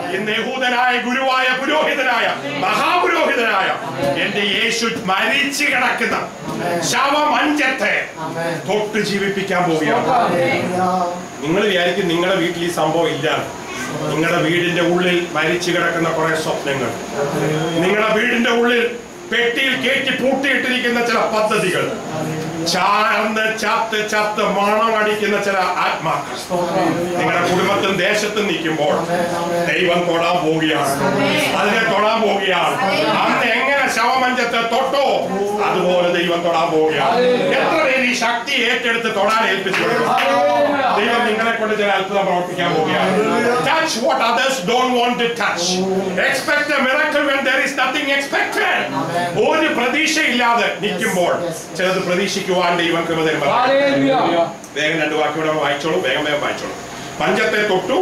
ഇന്ന് യഹൂദനായ ഗുരുവായ പുരോഹിതനായ മഹാപുരോഹിതനായ എന്റെ യേശു മരിച്ചു കിടക്കുന്ന ശവമഞ്ചത്തെ തൊട്ട് ജീവിപ്പിക്കാൻ പോവുകയാണ് നിങ്ങൾ വിചാരിക്കും നിങ്ങളുടെ വീട്ടിൽ ഈ സംഭവം ഇല്ല നിങ്ങളുടെ വീടിന്റെ ഉള്ളിൽ മരിച്ചു കിടക്കുന്ന കുറെ സ്വപ്നങ്ങൾ നിങ്ങളുടെ വീടിന്റെ ഉള്ളിൽ പെട്ടിയിൽ കയറ്റി പൂട്ടിയിട്ടിരിക്കുന്ന ചില പദ്ധതികൾ ചാർന്ന് ചത്ത് ചത്ത് മണമടിക്കുന്ന ചില ആത്മാക്കൾ നിങ്ങളുടെ കുടുംബത്തും ദേശത്തും നിൽക്കുമ്പോൾ ദൈവം തൊടാൻ പോവുകയാണ് അതിനെ തൊടാൻ പോവുകയാണ് അന്ന് എങ്ങനെ ശവമഞ്ചത്തെ തൊട്ടോ അതുപോലെ ദൈവം തൊടാൻ പോവുകയാണ് എത്ര പേര് ഈ ശക്തി ഏറ്റെടുത്ത് തൊടാൻ ഏൽപ്പിച്ചു കൊടുക്കും ദൈവം നിങ്ങളെ കൊണ്ട് ചില അത്ഭുതം പ്രവർത്തിക്കാൻ പോവുകയാണ് touch what others don't want to touch expect a miracle when there is nothing expected ഒരു പ്രതീക്ഷയില്ലാതെ നിൽക്കുമ്പോൾ ചിലത് പ്രതീക്ഷിക്കുവാൻ ദൈവം കൃപ തരുമ്പോൾ വേഗം രണ്ട് വാക്കിയോടെ വായിച്ചോളൂ വേഗം വേഗം വായിച്ചോളൂ പഞ്ചത്തെ തൊട്ടു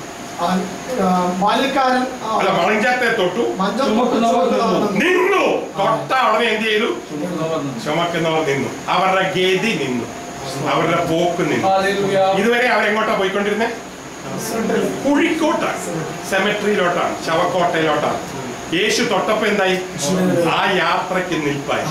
ബാല്യക്കാരൻ ആ, അല്ല മണിഞ്ചത്തെ തൊട്ടു മഞ്ചം ചുമക്കുന്നവർ നിന്നു തൊട്ട ഉടനെ എന്ത് ചെയ്തു ചുമക്കുന്നവർ നിന്നു അവരുടെ ഗതി നിന്നു അവരുടെ പോക്ക് നിന്നു ഇതുവരെ അവരെങ്ങോട്ടാ പോയിക്കൊണ്ടിരുന്നത് കുഴിക്കോട്ടാണ് സെമെട്രിയിലോട്ടാണ് ശവക്കോട്ടയിലോട്ടാണ് യേശു തൊട്ടപ്പോ എന്തായി ആ യാത്രക്ക് നിൽപ്പായി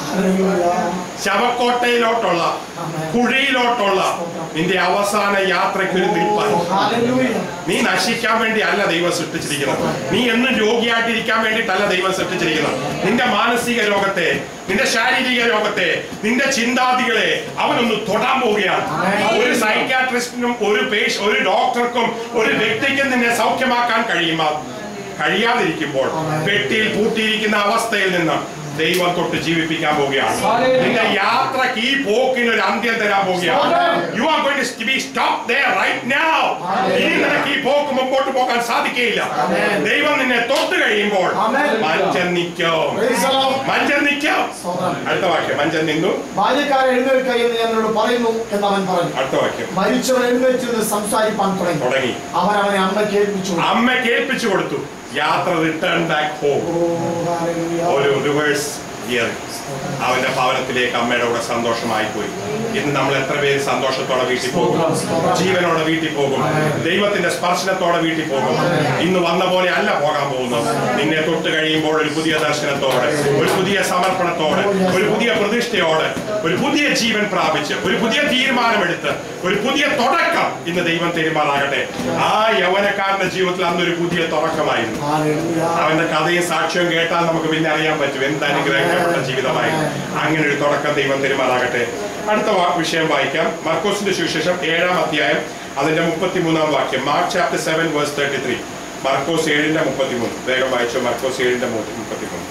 ശവക്കോട്ടയിലോട്ടുള്ള കുഴിയിലോട്ടുള്ള നിന്റെ അവസാന യാത്രയ്ക്ക് ഒരു നിൽപ്പായി നീ നശിക്കാൻ വേണ്ടി അല്ല ദൈവം സൃഷ്ടിച്ചിരിക്കുന്നത് നീ എന്നും രോഗിയായിട്ടിരിക്കാൻ വേണ്ടിയിട്ടല്ല ദൈവം സൃഷ്ടിച്ചിരിക്കുന്നത് നിന്റെ മാനസിക രോഗത്തെ നിന്റെ ശാരീരിക രോഗത്തെ നിന്റെ ചിന്താതികളെ അവനൊന്ന് തൊടാൻ പോവുകയാണ് ഒരു സൈക്കാട്രിസ്റ്റിനും ഒരു പേഷ് ഒരു ഡോക്ടർക്കും ഒരു വ്യക്തിക്കും നിന്നെ സൗഖ്യമാക്കാൻ കഴിയുമോ കഴിയാതിരിക്കുമ്പോൾ പെട്ടിയിൽ പൂട്ടിയിരിക്കുന്ന അവസ്ഥയിൽ നിന്ന് ദൈവം തൊട്ട് ജീവിപ്പിക്കാൻ പോവുകയാണ് നിന്റെ യാത്രക്ക് ഈ പോക്കിന് ഒരു അന്ത്യം തരാൻ പോവുകയാണ് you are going to be stop there right now ഇനി നിനക്ക് ഈ പോക്ക് മുമ്പോട്ട് പോകാൻ സാധിക്കുകയില്ല ദൈവം നിന്നെ തൊട്ട് കഴിയുമ്പോൾ മഞ്ചൻ നിൽക്കും മഞ്ചൻ നിൽക്കും അടുത്ത വാക്യം മഞ്ചൻ നിന്നു ബാല്യക്കാരൻ എഴുന്നേൽക്ക എന്ന് ഞാൻ നിന്നോട് പറയുന്നു എന്ന് അവൻ പറഞ്ഞു അടുത്ത വാക്യം മരിച്ചവൻ എഴുന്നേറ്റ് സംസാരിപ്പാൻ തുടങ്ങി തുടങ്ങി അവൻ അവനെ അമ്മ കേൾപ്പിച്ചു അമ്മ കേൾപ്പിച്ചു കൊടുത്തു യാത്ര റിട്ടേൺ ബാക്ക് ഹോം ഒരു റിവേഴ്സ് ഗിയർ അവന്റെ ഭവനത്തിലേക്ക് അമ്മയുടെ കൂടെ സന്തോഷമായി പോയി ഇന്ന് നമ്മൾ എത്ര പേര് സന്തോഷത്തോടെ വീട്ടിൽ പോകും ജീവനോടെ വീട്ടിൽ പോകും ദൈവത്തിന്റെ സ്പർശനത്തോടെ വീട്ടിൽ പോകും ഇന്ന് വന്ന പോലെ അല്ല പോകാൻ പോകുന്നത് നിന്നെ തൊട്ട് കഴിയുമ്പോൾ ഒരു പുതിയ ദർശനത്തോടെ ഒരു പുതിയ സമർപ്പണത്തോടെ ഒരു പുതിയ പ്രതിഷ്ഠയോടെ ഒരു പുതിയ ജീവൻ പ്രാപിച്ച് ഒരു പുതിയ തീരുമാനമെടുത്ത് ഒരു പുതിയ തുടക്കം ഇന്ന് ദൈവം തീരുമാനാകട്ടെ ആ യൗവനക്കാരന്റെ ജീവിതത്തിൽ അന്ന് ഒരു പുതിയ തുടക്കമായിരുന്നു അവന്റെ കഥയും സാക്ഷ്യവും കേട്ടാൽ നമുക്ക് പിന്നെ അറിയാൻ പറ്റും എന്ത് അനുഗ്രഹിക്കപ്പെട്ട ജീവിതമായിരുന്നു അങ്ങനെ ഒരു തുടക്കം ദൈവം തീരുമാനാകട്ടെ അടുത്ത വാ- വിഷയം വായിക്കാം മർക്കോസിന്റെ സുവിശേഷം ഏഴാം അധ്യായം അതിന്റെ മുപ്പത്തിമൂന്നാം വാക്യം Mark chapter seven verse thirty three മർക്കോസ് ഏഴിന്റെ മുപ്പത്തിമൂന്ന് വേഗം വായിച്ചു മർക്കോസ് ഏഴിന്റെ മുപ്പത്തിമൂന്ന്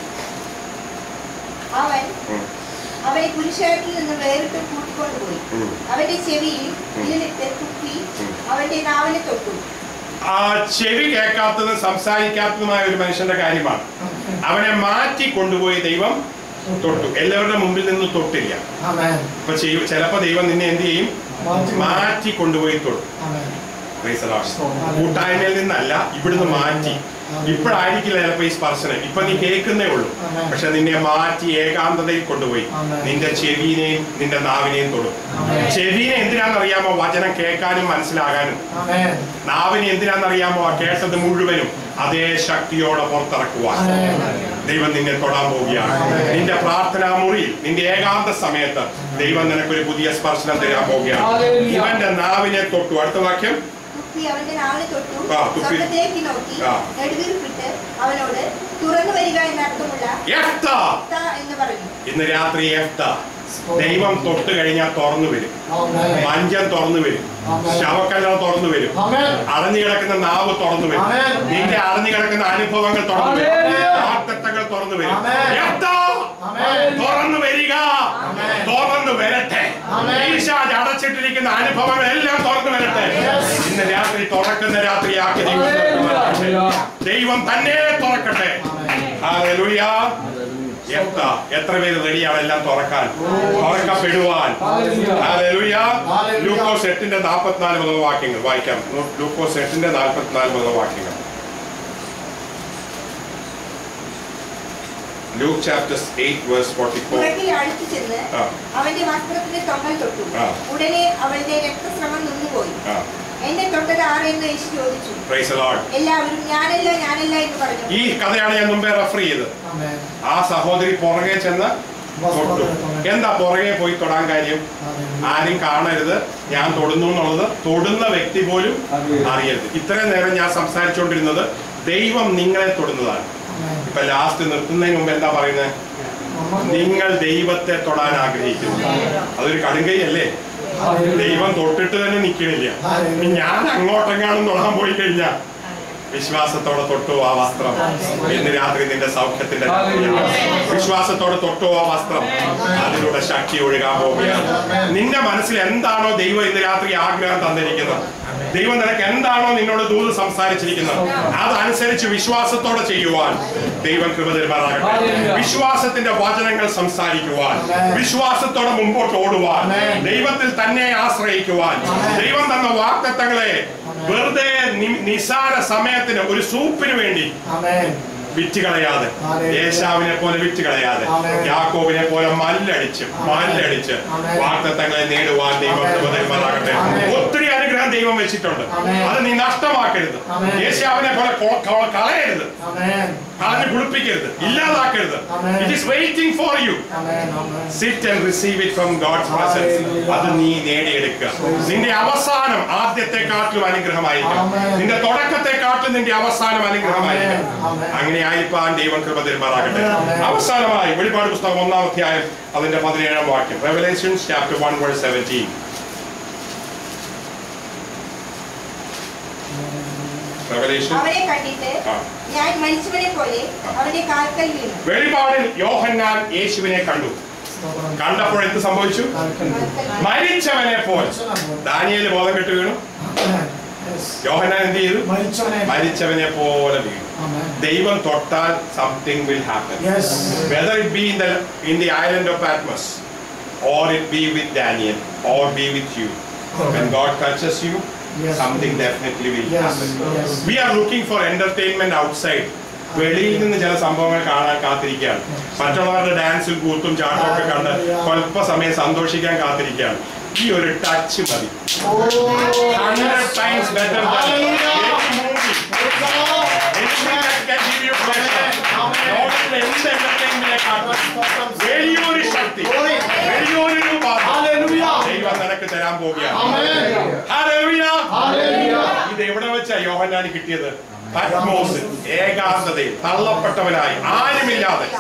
അവൻ ഉം. അവനെ കുരിശാട്ടിൽ നിന്ന് വേറിട്ട് കൂട്ടിക്കൊണ്ടുപോയി ഉം. അവന്റെ ചെവിയിൽ ഇതിലിട്ട് തുപ്പി അവന്റെ നാവിനെ തൊട്ടു ആ ചെവി കേൾക്കാത്തതും സംസാരിക്കാത്തതുമായ ഒരു മനുഷ്യന്റെ കാര്യമാണ് അവനെ മാറ്റി കൊണ്ടുപോയി ദൈവം തൊട്ടു എല്ലാവരുടെ മുമ്പിൽ നിന്ന് തൊട്ടില്ല അപ്പൊ ചെയ്യും ചിലപ്പോ ദൈവം നിന്നെ എന്ത് ചെയ്യും മാറ്റി കൊണ്ടുപോയി തൊടും Praise the Lord. കൂട്ടായ്മയിൽ നിന്നല്ല ഇവിടുന്ന് മാറ്റി ഇപ്പോഴായിരിക്കില്ല ചിലപ്പോ ഈ സ്പർശനം ഇപ്പൊ നീ കേൾക്കുന്നേ ഉള്ളൂ പക്ഷെ നിന്നെ മാറ്റി ഏകാന്തതയിൽ കൊണ്ടുപോയി നിന്റെ ചെവിനെയും നിന്റെ നാവിനെയും തൊടും ചെവിനെ എന്തിനാണെന്നറിയാമോ വചനം കേൾക്കാനും മനസ്സിലാകാനും നാവിനെ എന്തിനാണെന്നറിയാമോ ആ കേട്ടത് മുഴുവനും അതേ ശക്തിയോടെ പുറത്തിറക്കുവാൻ ദൈവം നിന്നെ തൊടാൻ പോവുകയാണ് നിന്റെ പ്രാർത്ഥനാ മുറിയിൽ നിന്റെ ഏകാന്ത സമയത്ത് ദൈവം നിനക്കൊരു പുതിയ സ്പർശനം തരാൻ പോവുകയാണ് ഇവന്റെ നാവിനെ തൊട്ടു അടുത്ത വാക്യം തുപ്പി അവന്റെ നാവിനെ തൊട്ടു ആ, തുപ്പി. സ്വർഗത്തിലേക്ക് നോക്കി ആ. നെടുവീർപ്പിട്ട് അവനോട് തുറന്നു വരിക എന്നർത്ഥമുള്ള എഫ്ത "ത" എന്ന് പറഞ്ഞു ഇന്ന് രാത്രി എഫ്ത ദൈവം തൊട്ട് കഴിഞ്ഞാൽ തുറന്നു വരും മഞ്ചം തുറന്നു വരും ശവക്കല്ലറ തുറന്നു വരും അടഞ്ഞു കിടക്കുന്ന നാവ് തുറന്നു വരും ആമേൻ. നിന്റെ അടഞ്ഞു കിടക്കുന്ന അനുഭവങ്ങൾ തുറന്നു വരും ഹല്ലേലൂയ. വാഗ്ദത്തങ്ങൾ തുറന്നു വരും ആമേൻ. എത്താ. ആമേൻ. തുറന്നു വരിക ആമേൻ. തുറന്നു വരട്ടെ ആമേൻ. ഈശാജ് അടച്ചിട്ടിരിക്കുന്ന അനുഭവങ്ങൾ എല്ലാം തുറന്നു വരട്ടെ Yes. ഇന്ന് രാത്രി തുറക്കുന്ന രാത്രിയാക്കി ദൈവം തുറക്കട്ടെ. ദൈവം തന്നെ തുറക്കട്ടെ ഹല്ലേലൂയ. എത്ത എത്ര പേര് റെഡിയാണ് എല്ലാം തുറക്കാൻ തുറക്കപ്പെടുവാൻ ഹല്ലേലൂയ. ഹല്ലേലൂയ. ലൂക്കോസ് എട്ടിന്റെ നാൽപ്പത്തിനാല് മുതൽ വാക്യങ്ങൾ വായിക്കാം ലൂ- ലൂക്കോസ് എട്ടിന്റെ നാൽപ്പത്തിനാല് മുതൽ വാക്യങ്ങൾ Luke chapter eight verse forty four പുറകിൽ അടുത്തു ചെന്ന് ആ. അവന്റെ വസ്ത്രത്തിന്റെ തൊങ്ങൽ തൊട്ടു ആ. ഉടനെ അവന്റെ രക്തസ്രവം നിന്നുപോയി ആ എന്നെ തൊട്ടത് ആരെന്ന് യേശു ചോദിച്ചു Praise the Lord. എല്ലാവരും ഞാനല്ല ഞാനല്ല എന്ന് പറഞ്ഞു ഈ കഥയാണ് ഞാൻ മുമ്പേ റെഫർ ചെയ്തത് ആമേൻ. ആ സഹോദരി പുറകെ ചെന്ന് തൊട്ടു എന്താ പുറകെ പോയി തൊടാൻ കാര്യം ആമേൻ. ആരും കാണരുത് ഞാൻ തൊടുന്നു എന്നുള്ളത് തൊടുന്ന വ്യക്തി പോലും അറിയരുത് ഇത്രയും നേരം ഞാൻ സംസാരിച്ചുകൊണ്ടിരുന്നത് ദൈവം നിങ്ങളെ തൊടുന്നതാണ് ആമേൻ. ഇപ്പൊ ലാസ്റ്റ് നിർത്തുന്നതിന് മുമ്പ് എന്താ പറയുന്നത് നമ്മ- നിങ്ങൾ ദൈവത്തെ തൊടാൻ ആഗ്രഹിക്കുന്നു അതൊരു കടുങ്കൈ അല്ലേ ദൈവം തൊട്ടിട്ട് തന്നെ നിൽക്കണില്ല ഇനി ഞാൻ അങ്ങോട്ടെങ്ങാനും തൊടാൻ പോയി കഴിഞ്ഞാൽ വിശ്വാസത്തോടെ തൊട്ടു ആ വസ്ത്രം ഇന്ന് രാത്രി നിന്റെ സൗഖ്യത്തിന്റെ രാത്രിയാണ്. വിശ്വാസത്തോടെ തൊട്ടു ആ വസ്ത്രം അതിലൂടെ ശക്തി ഒഴുകാൻ പോവുകയാണ് നിന്റെ മനസ്സിൽ എന്താണോ ദൈവം ഇന്ന് രാത്രി ആഗ്രഹം തന്നിരിക്കുന്നത് ദൈവം നിനക്ക് എന്താണോ നിന്നോട് ദൂത് സംസാരിച്ചിരിക്കുന്നത് അതനുസരിച്ച് വിശ്വാസത്തോടെ ചെയ്യുവാൻ ദൈവം കൃപ തരുമാറാകട്ടെ വിശ്വാസത്തിന്റെ വചനങ്ങൾ സംസാരിക്കുവാൻ വിശ്വാസത്തോടെ മുമ്പോട്ട് ഓടുവാൻ ദൈവത്തിൽ തന്നെ ആശ്രയിക്കുവാൻ ദൈവം തന്ന വാക്തത്വങ്ങളെ വെറുതെ നി- നിസാര സമയത്തിന് ഒരു സൂപ്പിന് വേണ്ടി ആമേൻ. വിറ്റ് കളയാതെ ആമേൻ. യേശാവിനെ പോലെ വിറ്റ് കളയാതെ ആമേൻ. യാക്കോബിനെ പോലെ മല്ലടിച്ച് മല്ലടിച്ച് ആമേൻ. വാക്തത്വങ്ങളെ നേടുവാൻ ദൈവം ആമേൻ. കൃപ തരുമാറാകട്ടെ ആമേൻ. ഒത്തിരി അനുഗ്രഹം ദൈവം വെച്ചിട്ടുണ്ട് ആമേൻ. അത് നീ നഷ്ടമാക്കരുത് ആമേൻ. യേശാവിനെ പോലെ കൊ- ക- കളയരുത് ആമേൻ. കളഞ്ഞ് കുളിപ്പിക്കരുത് ഇല്ലാതാക്കരുത് ആമേൻ. It is waiting for you ആമേൻ. ആമേൻ. Sit and receive it from God's presence Hallelujah. അത് നീ നേടിയെടുക്കുക നിന്റെ അവസാനം ആദ്യത്തെക്കാട്ടിലും അനുഗ്രഹമായിരിക്കണം Amen. നിന്റെ തുടക്കത്തെക്കാട്ടിലും നിന്റെ അവസാനം അനുഗ്രഹമായിരിക്കണം Amen. Amen. അങ്ങനെ ആയിപ്പാൻ ദൈവം കൃപ തരുമാറാകട്ടെ Amen. അവസാനമായി വെളിപ്പാട് പുസ്തകം ഒന്നാം അധ്യായം അതിന്റെ പതിനേഴാം വാക്യം Revelations chapter one verse seventeen Revelation അവനെ കണ്ടിട്ട് ആ. ഞാൻ മരിച്ചവനെ പോലെ അവന്റെ കാൽക്കൽ വീണു വെളിപാടിൽ യോഹന്നാൻ യേശുവിനെ കണ്ടു സ്തോത്രം. കണ്ടപ്പോൾ എന്ത് സംഭവിച്ചു കാൽക്കൽ. കാൽക്കൽ വീണു. മരിച്ചവനെ പോലെ ദാനിയേല് ബോധം കെട്ട് വീണു ആമേൻ. Yes. യോഹന്നാൻ എന്ത് ചെയ്തു മരിച്ചവനെ മരിച്ചവനെ പോലെ വീണു ആമേൻ. ദൈവം തൊട്ടാൽ something will happen Yes. whether it be in the in the island of Patmos or it be with Daniel or be with you when God touches you Yes. something definitely will Yes. happen Yes. we are looking for entertainment outside വെളിയിൽ നിന്ന് ചില സംഭവങ്ങൾ കാണാൻ കാത്തിരിക്കുകയാണ് മറ്റുള്ളവരുടെ ഡാൻസും കൂത്തും ചാട്ടവും ഒക്കെ കണ്ട് സ്വല്പസമയം സന്തോഷിക്കാൻ കാത്തിരിക്കുകയാണ് ഈ ഒരു ടച്ച് മതി Oh. Hundred times better Hallelujah. Anything that can give you pleasure. ലോകത്തിലെ എന്ത് entertainment-നെക്കാട്ടും വലിയൊരു ശക്തി വലിയൊരു രൂപം Hallelujah. ദൈവം നിനക്ക് തരാൻ പോവുകയാണ് Amen. Hallelujah. Hallelujah. ഇത് എവിടെ വെച്ചാ യോഹന്നാന് കിട്ടിയത് പത്മോസിൽ ഏകാന്തതയിൽ തള്ളപ്പെട്ടവനായി ആരുമില്ലാതെ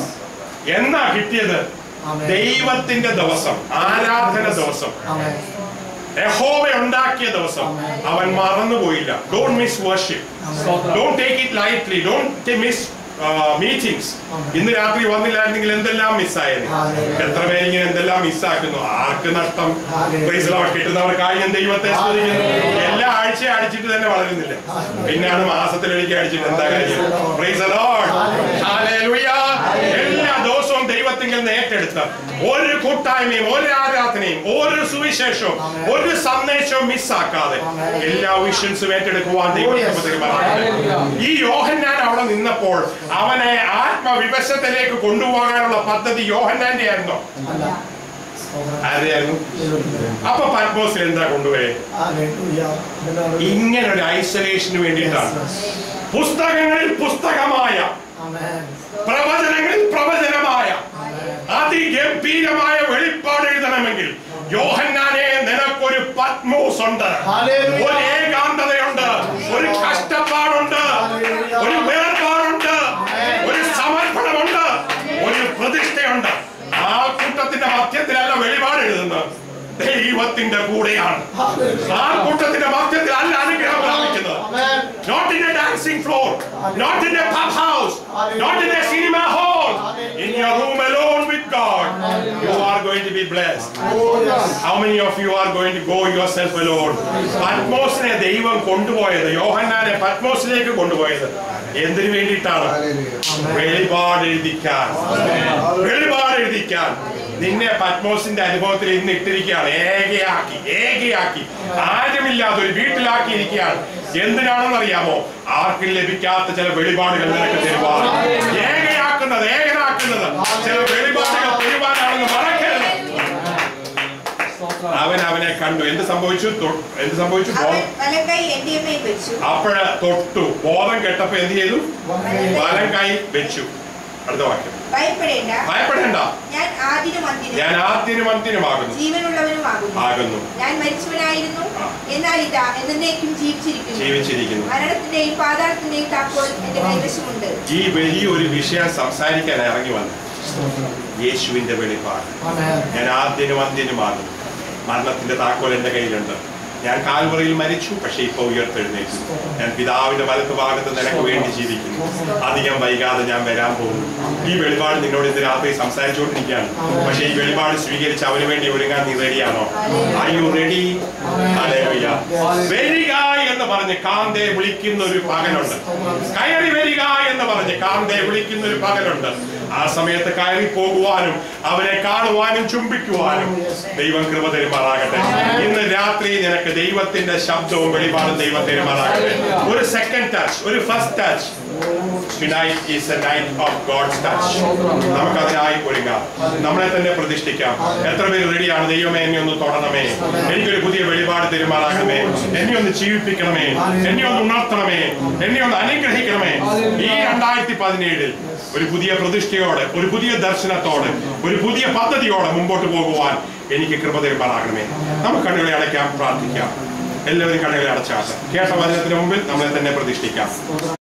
എന്നാ കിട്ടിയത് Amen. ദൈവത്തിന്റെ ദിവസം ആരാധന ദിവസം Amen. യഹോവ ഉണ്ടാക്കിയ ദിവസം അവൻ മറന്നുപോയില്ല don't miss worship don't take it lightly don't miss meetings ഇന്ന് രാത്രി വന്നില്ലായിരുന്നെങ്കിൽ എന്തെല്ലാം മിസ്സായത് എത്ര പേര് ഇങ്ങനെ എന്തെല്ലാം മിസ്സാക്കുന്നു ആർക്ക് നഷ്ടം Praise the Lord. കിട്ടുന്നവർക്കായി ഞാൻ ദൈവത്തെ സ്തുതിക്കുന്നു എല്ലാ ആഴ്ചയും അടിച്ചിട്ട് തന്നെ വളരുന്നില്ല പിന്നാണ് മാസത്തിലൊരിക്കൽ അടിച്ചിട്ട് എന്താ കാര്യം Praise the Lord. Hallelujah. എല്ലാ ദിവസവും ദൈവത്തിങ്കിൽ നിന്ന് ഏറ്റെടുത്ത് ഒരു കൂട്ടായ്മയും ഒരു ആരാധനയും ഒരു സുവിശേഷവും ഒരു സന്ദേശവും മിസ്സാക്കാതെ എല്ലാ വിഷൻസും ഏറ്റെടുക്കുവാൻ ദൈവത്തെ ഈ യോഹന്നാൻ അവിടെ നിന്നപ്പോൾ അവനെ ആത്മവിവശത്തിലേക്ക് കൊണ്ടുപോകാനുള്ള പദ്ധതി യോഹന്നാന്റെ ആയിരുന്നോ അല്ല. സ്തോത്രം. ആരെയായിരുന്നു അപ്പൊ പത്മോസിൽ എന്താ കൊണ്ടുപോയേ Hallelujah. ഇതിനൊരു- ഇങ്ങനെ ഒരു ഐസൊലേഷന് വേണ്ടിയിട്ടാണ് Yes, yes. പുസ്തകങ്ങളിൽ പുസ്തകമായ Amen. പ്രവചനങ്ങളിൽ പ്രവചനമായ Amen. അതിഗംഭീരമായ വെളിപ്പാട് എഴുതണമെങ്കിൽ യോഹന്നാനെ നിനക്കൊരു പത്മോസ് ഉണ്ട് Hallelujah. ഒരു ഏകാന്തതയുണ്ട് ഒരു കഷ്ടപ്പാടുണ്ട് ഒരു വേർപാടുണ്ട് ഒരു സമർപ്പണമുണ്ട് ഒരു പ്രതിഷ്ഠയുണ്ട് ആ കൂട്ടത്തിന്റെ മധ്യത്തിലല്ല വെളിപാട് എഴുതുന്നത് ദൈവത്തിന്റെ കൂടെയാണ് Hallelujah. ആ കൂട്ടത്തിന്റെ മധ്യത്തിൽ അല്ല അനുഗ്രഹം പ്രാപിക്കുന്നത് Amen. Not in a dancing floor, not in a pub house, not in a cinema hall. In your room alone with God, you are going to be blessed. Oh, yes. How many of you are going to go yourself alone? പത്മോസിനെ ദൈവം കൊണ്ടുപോയത് യോഹന്നാനെ പത്മോസിലേക്ക് കൊണ്ടുപോയത് എന്തിനു വേണ്ടിയിട്ടാണ് വെളിപാട് എഴുതിക്കാൻ വെളിപാട് എഴുതിക്കാൻ നിന്നെ പത്മോസിന്റെ അനുഭവത്തിൽ ഇന്ന് ഇട്ടിരിക്കുകയാണ് ഏകയാക്കി ഏകയാക്കി ആരുമില്ലാതെ ഒരു വീട്ടിലാക്കി ഇരിക്കുകയാണ് എന്തിനാണെന്ന് അറിയാമോ ആർക്കും ലഭിക്കാത്ത ചില വെളിപാടുകൾ നിനക്ക് തരുവാൻ ഏകയാക്കുന്നത് ഏകനാക്കുന്നത് ചില വെളിപാടുകൾ തരുവാനാണെന്ന് മറക്കരുത് അവൻ അവനെ കണ്ടു എന്ത് സംഭവിച്ചു തൊ- എന്ത് സംഭവിച്ചു അവൻ വലം കൈ എന്റെ മേൽ വെച്ചു അപ്പോഴ തൊട്ടു ബോധം കെട്ടപ്പോ എന്ത് ചെയ്തു വലം കൈ വെച്ചു അടുത്ത വാക്യം ഭയപ്പെടേണ്ട ഭയപ്പെടേണ്ട ഞാൻ ആദ്യനും അന്തിനും ഞാൻ ആദ്യനും അന്തിനുമാകുന്നു ജീവനുള്ളവനുമാകുന്നു ആകുന്നു ഞാൻ മരിച്ചവനായിരുന്നു ആ. എന്നാൽ ഇതാ എന്നേക്കും ജീവിച്ചിരിക്കുന്നു ജീവിച്ചിരിക്കുന്നു മരണത്തിന്റെയും പാതാളത്തിന്റെയും താക്കോൽ എന്റെ കൈവശമുണ്ട് ഈ വലിയൊരു വിഷയം സംസാരിക്കാൻ ഇറങ്ങി വന്നു യേശുവിന്റെ വെളിപ്പാട് ഞാൻ ആദ്യനും അന്ത്യനുമാകും മരണത്തിന്റെ താക്കോൽ എന്റെ കയ്യിലുണ്ട് ഞാൻ കാൽവറിയിൽ മരിച്ചു പക്ഷേ ഇപ്പൊ ഉയർത്തെഴുന്നേറ്റു ഞാൻ പിതാവിന്റെ വലത്ത് ഭാഗത്ത് നിനക്ക് വേണ്ടി ജീവിക്കുന്നു അധികം വൈകാതെ ഞാൻ വരാൻ പോകുന്നു ഈ വെളിപാട് നിന്നോട് ഇന്ന് രാത്രി സംസാരിച്ചുകൊണ്ടിരിക്കുകയാണ് പക്ഷേ ഈ വെളിപാട് സ്വീകരിച്ച് അവന് വേണ്ടി ഒരുങ്ങാൻ നീ റെഡിയാണോ ഐ യു റെഡി വരിക എന്ന് പറഞ്ഞ് കാന്തയെ വിളിക്കുന്ന ഒരു പകലുണ്ട് കയറി വരിക എന്ന് പറഞ്ഞ് കാന്തയെ വിളിക്കുന്ന ഒരു പകലുണ്ട് ആ സമയത്ത് കയറി പോകുവാനും അവനെ കാണുവാനും ചുംബിക്കുവാനും ദൈവം കൃപ തരുമാറാകട്ടെ ഇന്ന് രാത്രി നിനക്ക് ദൈവത്തിന്റെ ശബ്ദവും വെളിപാടും ദൈവം തരുമാറാകട്ടെ ഒരു സെക്കൻഡ് ടച്ച് ഒരു first touch Tonight is a night of God's touch. നമുക്ക് അതിനായി ഒരുങ്ങാം നമ്മളെ തന്നെ പ്രതിഷ്ഠിക്കാം എത്ര പേര് റെഡിയാണ് ദൈവമേ എന്നെ ഒന്ന് തൊടണമേ എനിക്കൊരു പുതിയ വെളിപാട് തരുമാറാകണമേ എന്നെ ഒന്ന് ജീവിപ്പിക്കണമേ എന്നെ ഒന്ന് ഉണർത്തണമേ എന്നെ ഒന്ന് അനുഗ്രഹിക്കണമേ ഈ രണ്ടായിരത്തി പതിനേഴിൽ ഒരു പുതിയ പ്രതിഷ്ഠയോടെ ഒരു പുതിയ ദർശനത്തോടെ ഒരു പുതിയ പദ്ധതിയോടെ മുമ്പോട്ട് പോകുവാൻ എനിക്ക് കൃപ തരുമാറാകണമേ നമുക്ക് കണ്ണുകളെ അടയ്ക്കാം പ്രാർത്ഥിക്കാം എല്ലാവരും കണ്ണുകളെ അടച്ചാട്ടെ കേട്ട വചനത്തിന് മുമ്പിൽ നമ്മളെ തന്നെ പ്രതിഷ്ഠിക്കാം